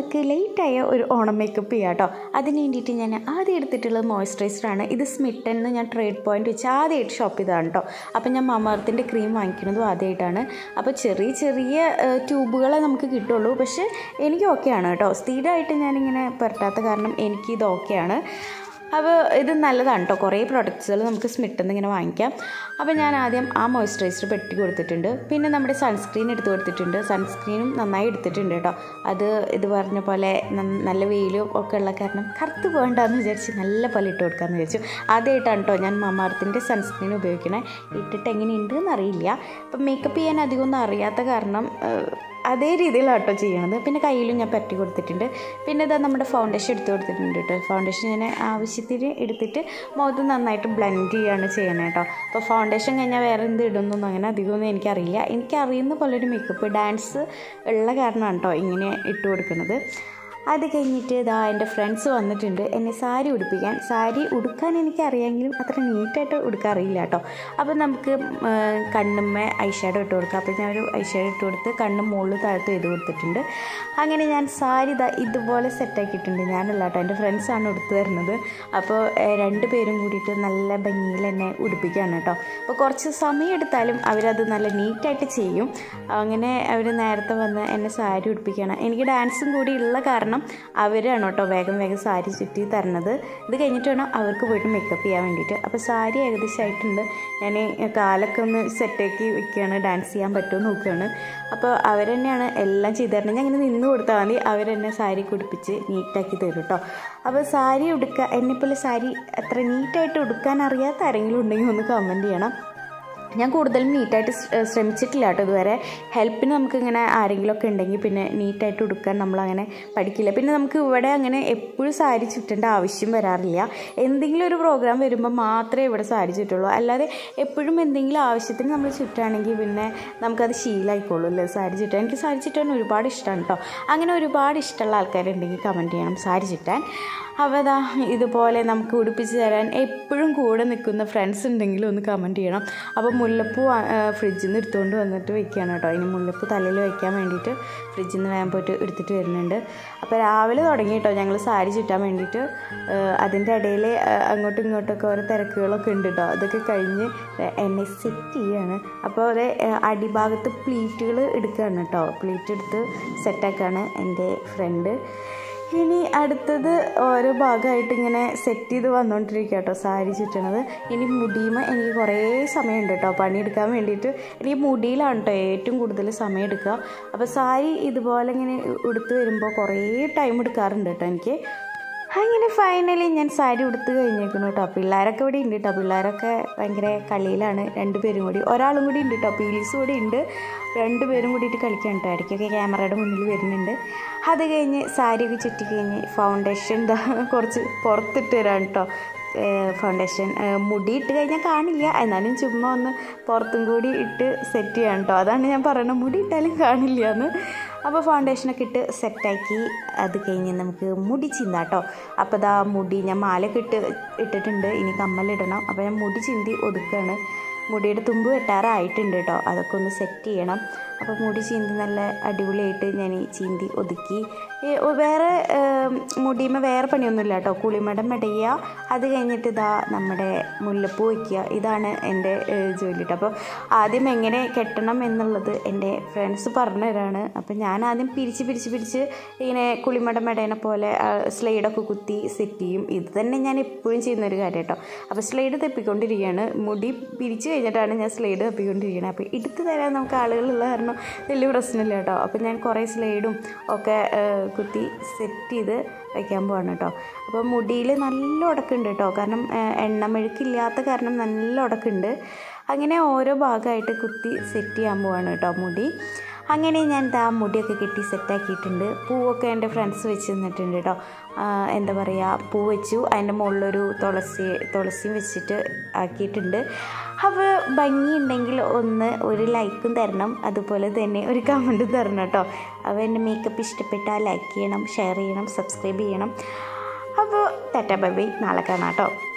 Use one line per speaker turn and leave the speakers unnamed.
നമുക്ക് ലേറ്റായ ഒരു ഓണം മേക്കപ്പ് ചെയ്യാം കേട്ടോ അതിന് വേണ്ടിയിട്ട് ഞാൻ ആദ്യം എടുത്തിട്ടുള്ളത് മോയ്സ്ചറൈസറാണ് ഇത് സ്മിട്ടൻ എന്ന് ഞാൻ ട്രേഡ് പോയിന്റ് വെച്ച് ആദ്യമായിട്ട് ഷോപ്പ് ചെയ്തതാണ് കേട്ടോ അപ്പം ഞാൻ മമാർത്തിൻ്റെ ക്രീം വാങ്ങിക്കുന്നതും ആദ്യമായിട്ടാണ് അപ്പോൾ ചെറിയ ചെറിയ ട്യൂബുകളെ നമുക്ക് കിട്ടുള്ളൂ പക്ഷേ എനിക്ക് ഓക്കെയാണ് കേട്ടോ സ്ഥിരമായിട്ട് ഞാനിങ്ങനെ പുരട്ടാത്ത കാരണം എനിക്കിത് ഓക്കെയാണ് അപ്പോൾ ഇത് നല്ലതാണ് കേട്ടോ കുറേ പ്രൊഡക്ട്സുകൾ നമുക്ക് സ്മിട്ടെന്ന് ഇങ്ങനെ വാങ്ങിക്കാം അപ്പോൾ ഞാൻ ആദ്യം ആ മോയ്സ്ചറൈസർ പെട്ടി കൊടുത്തിട്ടുണ്ട് പിന്നെ നമ്മുടെ സൺസ്ക്രീൻ എടുത്ത് കൊടുത്തിട്ടുണ്ട് സൺസ്ക്രീനും നന്നായി എടുത്തിട്ടുണ്ട് കേട്ടോ അത് ഇത് പറഞ്ഞ പോലെ നന്ന- നല്ല വെയിലും ഒക്കെ ഉള്ള കാരണം കറുത്ത് പോകണ്ടെന്ന് വിചാരിച്ച് നല്ല പോലെ ഇട്ട് കൊടുക്കാമെന്ന് വിചാരിച്ചു ആദ്യമായിട്ടാണ് കേട്ടോ ഞാൻ മമാർത്തിൻ്റെ സൺസ്ക്രീൻ ഉപയോഗിക്കണേ ഇട്ടിട്ട് എങ്ങനെയുണ്ട് എന്നറിയില്ല അപ്പം മേക്കപ്പ് ചെയ്യാൻ അധികമൊന്നും അറിയാത്ത കാരണം ഏഹ്, അതേ രീതിയിലാണ് കേട്ടോ ചെയ്യണത് പിന്നെ കയ്യിലും ഞാൻ പറ്റി കൊടുത്തിട്ടുണ്ട് പിന്നെ ഇതാ നമ്മുടെ ഫൗണ്ടേഷൻ എടുത്ത് കൊടുത്തിട്ടുണ്ട് കേട്ടോ ഫൗണ്ടേഷൻ ഞാൻ ആവശ്യത്തിന് എടുത്തിട്ട് മുഖത്ത് നന്നായിട്ട് ബ്ലെൻഡ് ചെയ്യുകയാണ് ചെയ്യണത് കേട്ടോ അപ്പോൾ ഫൗണ്ടേഷൻ കഴിഞ്ഞാൽ വേറെ എന്ത് ഇടുന്നൊന്നും അങ്ങനെ അധികമൊന്നും എനിക്കറിയില്ല എനിക്കറിയുന്ന പോലെ ഒരു മേക്കപ്പ് ഡാൻസ് ഉള്ള കാരണമാണ് കേട്ടോ ഇങ്ങനെ ഇട്ട് കൊടുക്കുന്നത് അത് കഴിഞ്ഞിട്ട് ഇതാ എൻ്റെ ഫ്രണ്ട്സ് വന്നിട്ടുണ്ട് എന്നെ സാരി ഉടുപ്പിക്കാൻ സാരി ഉടുക്കാൻ എനിക്കറിയാമെങ്കിലും അത്ര നീറ്റായിട്ട് ഉടുക്കാൻ അറിയില്ല കേട്ടോ അപ്പോൾ നമുക്ക് കണ്ണുമ്മ ഐഷാഡോ ഇട്ട് കൊടുക്കാം അപ്പോൾ ഞാൻ ഒരു ഐഷാഡോ ഇട്ട് കൊടുത്ത് കണ്ണും മുകളിൽ താഴത്ത് ചെയ്ത് കൊടുത്തിട്ടുണ്ട് അങ്ങനെ ഞാൻ സാരി ഇതാ ഇതുപോലെ സെറ്റാക്കിയിട്ടുണ്ട് ഞാനല്ല കേട്ടോ എൻ്റെ ഫ്രണ്ട്സാണ് ഉടുത്ത് തരുന്നത് അപ്പോൾ ഏഹ്, രണ്ട് പേരും കൂടിയിട്ട് നല്ല ഭംഗിയിൽ എന്നെ ഉടുപ്പിക്കുകയാണ് കേട്ടോ അപ്പോൾ കുറച്ച് സമയം എടുത്താലും അവരത് നല്ല നീറ്റായിട്ട് ചെയ്യും അങ്ങനെ അവർ നേരത്തെ വന്ന് എന്നെ സാരി ഉടുപ്പിക്കുകയാണ് എനിക്ക് ഡാൻസും കൂടി ഉള്ള കാരണം അവരാണ് കേട്ടോ വേഗം വേഗം സാരി ചുറ്റി തരണത് ഇത് കഴിഞ്ഞിട്ട് വേണം അവർക്ക് പോയിട്ട് മേക്കപ്പ് ചെയ്യാൻ വേണ്ടിയിട്ട് അപ്പോൾ സാരി ഏകദേശം ആയിട്ടുണ്ട് ഞാൻ കാലൊക്കെ ഒന്ന് സെറ്റാക്കി വെക്കുകയാണ് ഡാൻസ് ചെയ്യാൻ പറ്റുമോ നോക്കുകയാണ് അപ്പോൾ അവർ തന്നെയാണ് എല്ലാം ചെയ്തു തരുന്നത് ഞാൻ ഇങ്ങനെ നിന്ന് കൊടുത്താൽ മതി അവരെന്നെ സാരി കുടിപ്പിച്ച് നീറ്റാക്കി തരും കേട്ടോ അപ്പോൾ സാരി ഉടുക്കുക എന്നെപ്പോലെ സാരി അത്ര നീറ്റായിട്ട് ഉടുക്കാൻ അറിയാത്ത ആരെങ്കിലും ഉണ്ടെങ്കിൽ ഒന്ന് കമൻറ്റ് ചെയ്യണം ഞാൻ കൂടുതലും നീറ്റായിട്ട് സ്- ശ്രമിച്ചിട്ടില്ല കേട്ടോ ഇതുവരെ ഹെൽപ്പിന് നമുക്ക് ഇങ്ങനെ ആരെങ്കിലുമൊക്കെ ഉണ്ടെങ്കിൽ പിന്നെ നീറ്റായിട്ട് ഉടുക്കാൻ നമ്മളങ്ങനെ പഠിക്കില്ല പിന്നെ നമുക്ക് ഇവിടെ അങ്ങനെ എപ്പോഴും സാരി ചുറ്റേണ്ട ആവശ്യം വരാറില്ല എന്തെങ്കിലും ഒരു പ്രോഗ്രാം വരുമ്പോൾ മാത്രമേ ഇവിടെ സാരി ചുറ്റുള്ളൂ അല്ലാതെ എപ്പോഴും എന്തെങ്കിലും ആവശ്യത്തിന് നമ്മൾ ചുറ്റുകയാണെങ്കിൽ പിന്നെ നമുക്കത് ശീലമായിക്കോളൂ അല്ലേ സാരി ചുറ്റാൻ എനിക്ക് സാരി ചുറ്റാൻ ഒരുപാട് ഇഷ്ടമാണ് കേട്ടോ അങ്ങനെ ഒരുപാട് ഇഷ്ടമുള്ള ആൾക്കാരുണ്ടെങ്കിൽ കമൻറ്റ് ചെയ്യണം സാരി ചുറ്റാൻ അപ്പോൾ അതാ ഇതുപോലെ നമുക്ക് ഉടുപ്പിച്ച് തരാൻ എപ്പോഴും കൂടെ നിൽക്കുന്ന ഫ്രണ്ട്സ് ഉണ്ടെങ്കിലും ഒന്ന് കമൻറ്റ് ചെയ്യണം അപ്പോൾ മുല്ലപ്പൂ ഫ്രിഡ്ജിൽ നിന്ന് എടുത്തുകൊണ്ട് വന്നിട്ട് വെക്കുകയാണ് കേട്ടോ ഇനി മുല്ലപ്പൂ തലയിൽ വയ്ക്കാൻ വേണ്ടിയിട്ട് ഫ്രിഡ്ജിൽ നിന്ന് വേഗം പോയിട്ട് എടുത്തിട്ട് വരുന്നുണ്ട് അപ്പോൾ രാവിലെ തുടങ്ങി കേട്ടോ ഞങ്ങൾ സാരി ചുറ്റാൻ വേണ്ടിയിട്ട് അതിൻ്റെ ഇടയിൽ അങ്ങോട്ടും ഇങ്ങോട്ടൊക്കെ ഓരോ തിരക്കുകളൊക്കെ ഉണ്ട് കേട്ടോ അതൊക്കെ കഴിഞ്ഞ് എന്നെ സെറ്റ് ചെയ്യാണ് അപ്പോൾ അത് അടിഭാഗത്ത് പ്ലീറ്റുകൾ എടുക്കുകയാണ് കേട്ടോ പ്ലീറ്റ് എടുത്ത് സെറ്റാക്കാണ് എൻ്റെ ഫ്രണ്ട് ഇനി അടുത്തത് ഓരോ ഭാഗമായിട്ട് ഇങ്ങനെ സെറ്റ് ചെയ്ത് വന്നുകൊണ്ടിരിക്കുക കേട്ടോ സാരി ചുറ്റണത് ഇനി മുടിയുമ എനിക്ക് കുറേ സമയമുണ്ട് കേട്ടോ പണിയെടുക്കാൻ വേണ്ടിയിട്ട് എനിക്ക് മുടിയിലാണ് കേട്ടോ ഏറ്റവും കൂടുതൽ സമയം എടുക്കുക അപ്പോൾ സാരി ഇതുപോലെ ഇങ്ങനെ ഉടുത്ത് വരുമ്പോൾ കുറേ ടൈം എടുക്കാറുണ്ട് കേട്ടോ എനിക്ക് അങ്ങനെ ഫൈനലി ഞാൻ സാരി ഉടുത്ത് കഴിഞ്ഞേക്കുന്നു കേട്ടോ പിള്ളേരൊക്കെ ഇവിടെ ഉണ്ട് കേട്ടോ പിള്ളേരൊക്കെ ഭയങ്കര കളിയിലാണ് രണ്ടുപേരും കൂടി ഒരാളും കൂടി ഉണ്ട് കേട്ടോ പീലീസ് കൂടി ഉണ്ട് രണ്ടുപേരും കൂടിയിട്ട് കളിക്കാൻ കേട്ടോ ഇടയ്ക്കൊക്കെ ക്യാമറയുടെ മുന്നിൽ വരുന്നുണ്ട് അത് കഴിഞ്ഞ് സാരിയൊക്കെ ചുറ്റി കഴിഞ്ഞ് ഫൗണ്ടേഷൻ എന്താ കുറച്ച് പുറത്തിട്ട് തരാം കേട്ടോ ഫൗണ്ടേഷൻ മുടി ഇട്ട് കഴിഞ്ഞാൽ കാണില്ല എന്നാലും ചുമ്മാ ഒന്ന് പുറത്തും കൂടി ഇട്ട് സെറ്റ് ചെയ്യാം കേട്ടോ അതാണ് ഞാൻ പറയുന്നത് മുടി ഇട്ടാലും കാണില്ല എന്ന് അപ്പോൾ ഫൗണ്ടേഷനൊക്കെ ഇട്ട് സെറ്റാക്കി അത് കഴിഞ്ഞ് നമുക്ക് മുടി ചിന്താം കേട്ടോ അപ്പോൾ ഇതാ മുടി ഞാൻ മാലയൊക്കെ ഇട്ട് ഇട്ടിട്ടുണ്ട് ഇനി കമ്മലിടണം അപ്പോൾ ഞാൻ മുടി ചിന്തി ഒതുക്കുകയാണ് മുടിയുടെ തുമ്പ് വെട്ടാറായിട്ടുണ്ട് കേട്ടോ അതൊക്കെ ഒന്ന് സെറ്റ് ചെയ്യണം അപ്പോൾ മുടി ചീന്തി നല്ല അടിപൊളിയായിട്ട് ഞാൻ ഈ ചീന്തി ഒതുക്കി ഈ വേറെ മുടിയുമ്മ വേറെ പണിയൊന്നുമില്ല കേട്ടോ കുളിമടം മെടയുക അത് കഴിഞ്ഞിട്ട് ഇതാ നമ്മുടെ മുല്ലപ്പൂ വയ്ക്കുക ഇതാണ് എൻ്റെ ഏഹ്, ജോലി കേട്ടോ അപ്പോൾ ആദ്യം എങ്ങനെ കെട്ടണം എന്നുള്ളത് എൻ്റെ ഫ്രണ്ട്സ് പറഞ്ഞു തരാണ് അപ്പോൾ ഞാൻ ആദ്യം പിരിച്ച് പിരിച്ച് പിരിച്ച് ഇങ്ങനെ കുളിമടം മെടയണ പോലെ ആ, സ്ലൈഡൊക്കെ കുത്തി സെറ്റ് ചെയ്യും ഇത് തന്നെ ഞാൻ എപ്പോഴും ചെയ്യുന്ന ഒരു കാര്യം കേട്ടോ അപ്പോൾ സ്ലൈഡ് തെപ്പിക്കൊണ്ടിരിക്കുകയാണ് മുടി പിരിച്ച് കഴിഞ്ഞിട്ടാണ് ഞാൻ സ്ലൈഡ് തപ്പിക്കൊണ്ടിരിക്കുന്നത് അപ്പോൾ എടുത്തു തരാൻ നമുക്ക് ആളുകളുള്ള കാരണം വലിയ പ്രശ്നമില്ല കേട്ടോ അപ്പോൾ ഞാൻ കുറേ സ്ലൈഡും ഒക്കെ ഏഹ്, കുത്തി സെറ്റ് ചെയ്ത് വയ്ക്കാൻ പോവാണ് കേട്ടോ അപ്പോൾ മുടിയിൽ നല്ല ഉടക്കുണ്ട് കേട്ടോ കാരണം ഏഹ്, എണ്ണമെഴുക്കില്ലാത്ത കാരണം നല്ല ഉടക്കുണ്ട് അങ്ങനെ ഓരോ ഭാഗമായിട്ട് കുത്തി സെറ്റ് ചെയ്യാൻ പോവാണ് കേട്ടോ മുടി അങ്ങനെ ഞാൻ ദാ മുടിയൊക്കെ കെട്ടി സെറ്റാക്കിയിട്ടുണ്ട് പൂവൊക്കെ എൻ്റെ ഫ്രണ്ട്സ് വെച്ച് തന്നിട്ടുണ്ട് കേട്ടോ ആ, എന്താ പറയുക പൂ വെച്ചു അതിൻ്റെ മുകളിലൊരു തുളസി തുളസിയും വെച്ചിട്ട് ആക്കിയിട്ടുണ്ട് അപ്പോൾ ഭംഗിയുണ്ടെങ്കിൽ ഒന്ന് ഒരു ലൈക്കും തരണം അതുപോലെ തന്നെ ഒരു കമൻറ്റും തരണം കേട്ടോ അപ്പോൾ എൻ്റെ മേക്കപ്പ് ഇഷ്ടപ്പെട്ടാൽ ലൈക്ക് ചെയ്യണം ഷെയർ ചെയ്യണം സബ്സ്ക്രൈബ് ചെയ്യണം അപ്പോൾ ടാറ്റ ബൈ ബൈ നാളെ കാണാം കേട്ടോ